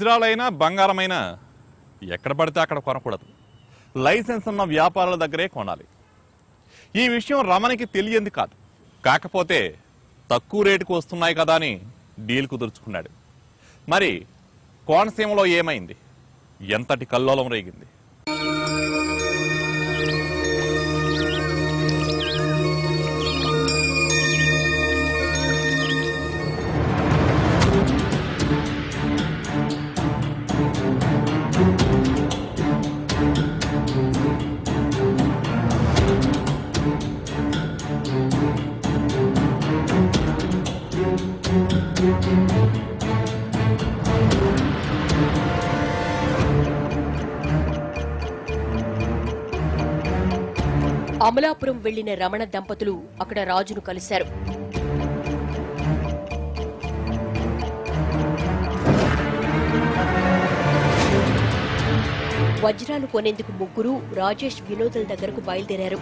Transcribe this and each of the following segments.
వజ్రాలైనా బంగారమైనా ఎక్కడ పడితే అక్కడ కొనకూడదు లైసెన్స్ ఉన్న వ్యాపారాల దగ్గరే కొనాలి ఈ విషయం రమణికి తెలియంది కాదు కాకపోతే తక్కువ రేటుకు వస్తున్నాయి కదా అని డీల్ కుదుర్చుకున్నాడు మరి కోనసీమలో ఏమైంది ఎంతటి కల్లోలం రేగింది అమలాపురం వెళ్లిన రమణ దంపతులు అక్కడ రాజును కలిశారు వజ్రాలు కొనేందుకు ముగ్గురు రాజేష్ వినోదల దగ్గరకు బయలుదేరారు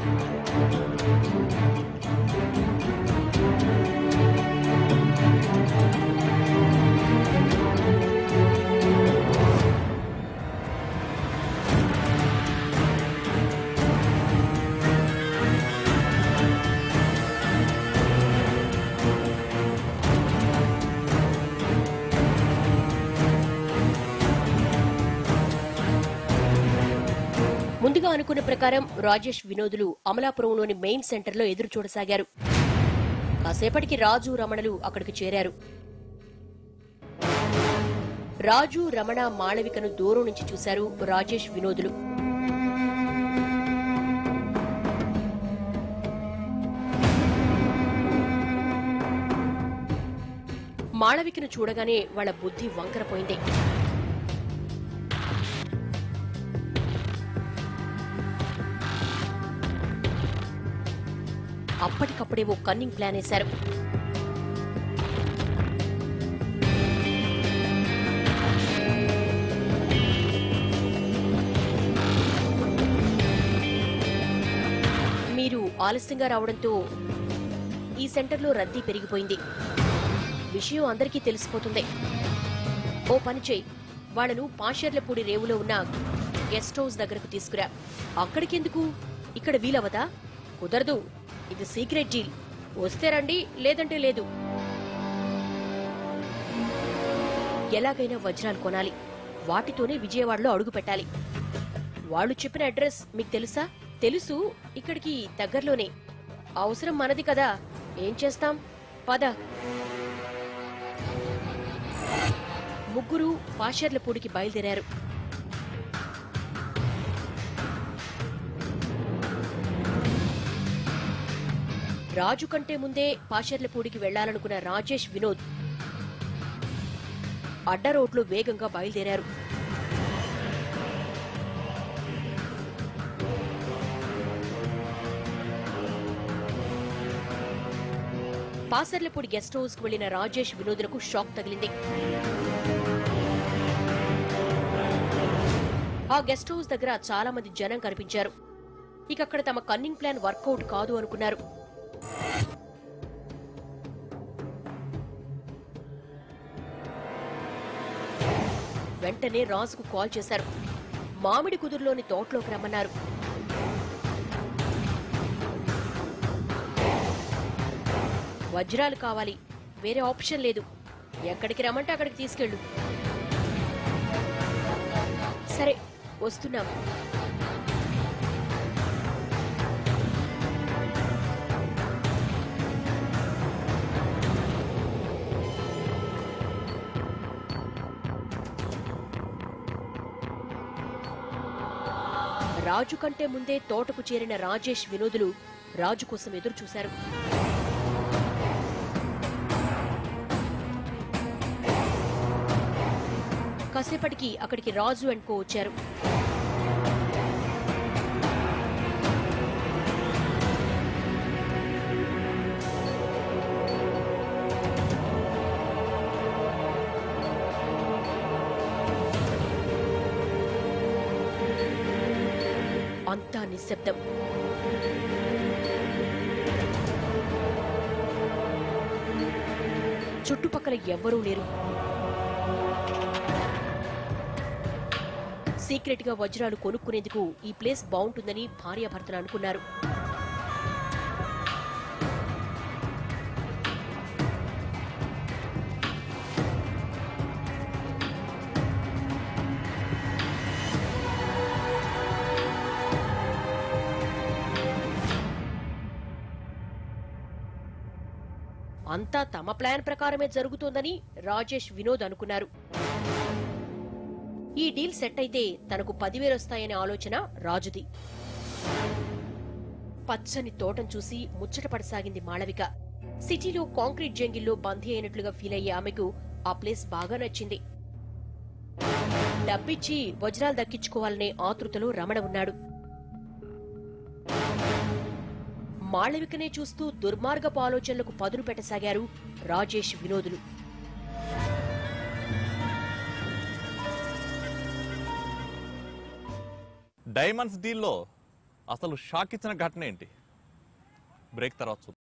ముందుగా అనుకున్న ప్రకారం రాజేష్ వినోదులు అమలాపురంలోని మెయిన్ సెంటర్లో ఎదురు చూడసాగారు కాసేపటికి రాజు రమణలు అక్కడికి చేరారు రాజు రమణ మాళవికను దూరం నుంచి చూశారు రాజేష్ వినోదులు మాళవికను చూడగానే వాళ్ళ బుద్ధి వంకరపోయింది అప్పటికప్పుడే ఓ కన్నింగ్ ప్లాన్ వేశారు మీరు ఆలస్యంగా రావడంతో ఈ సెంటర్లో రద్దీ పెరిగిపోయింది విషయం అందరికీ తెలిసిపోతుంది ఓ పని చేయి వాళ్ళను పాషర్లపూడి రేవులో ఉన్న గెస్ట్ హౌస్ దగ్గరకు తీసుకురా అక్కడికెందుకు ఇక్కడ వీలవదా కుదరదు ఇది సీక్రెట్ డీల్ వస్తే రండి లేదంటే లేదు ఎలాగైనా వజ్రాలు కొనాలి వాటితోనే విజయవాడలో అడుగు పెట్టాలి వాళ్ళు చెప్పిన అడ్రస్ మీకు తెలుసా తెలుసు ఇక్కడికి దగ్గరలోనే అవసరం మనది కదా ఏం చేస్తాం పద ముగ్గురు పాషర్లపూడికి బయలుదేరారు రాజు కంటే ముందే పాషర్లపూడికి వెళ్లాలనుకున్న రాజేష్ వినోద్ అడ్డ రోడ్లో వేగంగా బయలుదేరారు పాసర్లపూడి గెస్ట్ హౌస్ కు వెళ్లిన రాజేష్ వినోదులకు షాక్ తగిలింది ఆ గెస్ట్ హౌస్ దగ్గర చాలా మంది జనం కనిపించారు ఇక అక్కడ తమ కన్నింగ్ ప్లాన్ వర్కౌట్ కాదు అనుకున్నారు వెంటనే రాజుకు కాల్ చేశారు మామిడి కుదురులోని తోటలోకి రమ్మన్నారు వజ్రాలు కావాలి వేరే ఆప్షన్ లేదు ఎక్కడికి రమ్మంటే అక్కడికి తీసుకెళ్ళు సరే వస్తున్నాం రాజు కంటే ముందే తోటకు చేరిన రాజేష్ వినోదులు రాజు కోసం ఎదురు చూశారు కాసేపటికి అక్కడికి రాజు అండ్ కో వచ్చారు అంతా నిశ్శబ్దం చుట్టుపక్కల ఎవ్వరూ లేరు సీక్రెట్ గా వజ్రాలు కొనుక్కునేందుకు ఈ ప్లేస్ బాగుంటుందని భార్యాభర్తలు అనుకున్నారు అంతా తమ ప్లాన్ ప్రకారమే జరుగుతోందని రాజేష్ వినోద్ అనుకున్నారు ఈ డీల్ సెట్ అయితే తనకు పదివేలొస్తాయనే ఆలోచన రాజుది పచ్చని తోటం చూసి ముచ్చటపడసాగింది మాళవిక సిటీలో కాంక్రీట్ జంగిల్లో బందీ అయినట్లుగా ఫీల్ అయ్యే ఆమెకు ఆ ప్లేస్ బాగా నచ్చింది డబ్బిచ్చి వజ్రాలు దక్కించుకోవాలనే ఆతృతలో రమణ ఉన్నాడు మాళవికనే చూస్తూ దుర్మార్గపు ఆలోచనలకు పదును పెట్టసాగారు రాజేష్ వినోదులు డైమండ్స్ డీల్లో అసలు షాక్ ఇచ్చిన ఘటన ఏంటి బ్రేక్ తర్వాత చూద్దాం.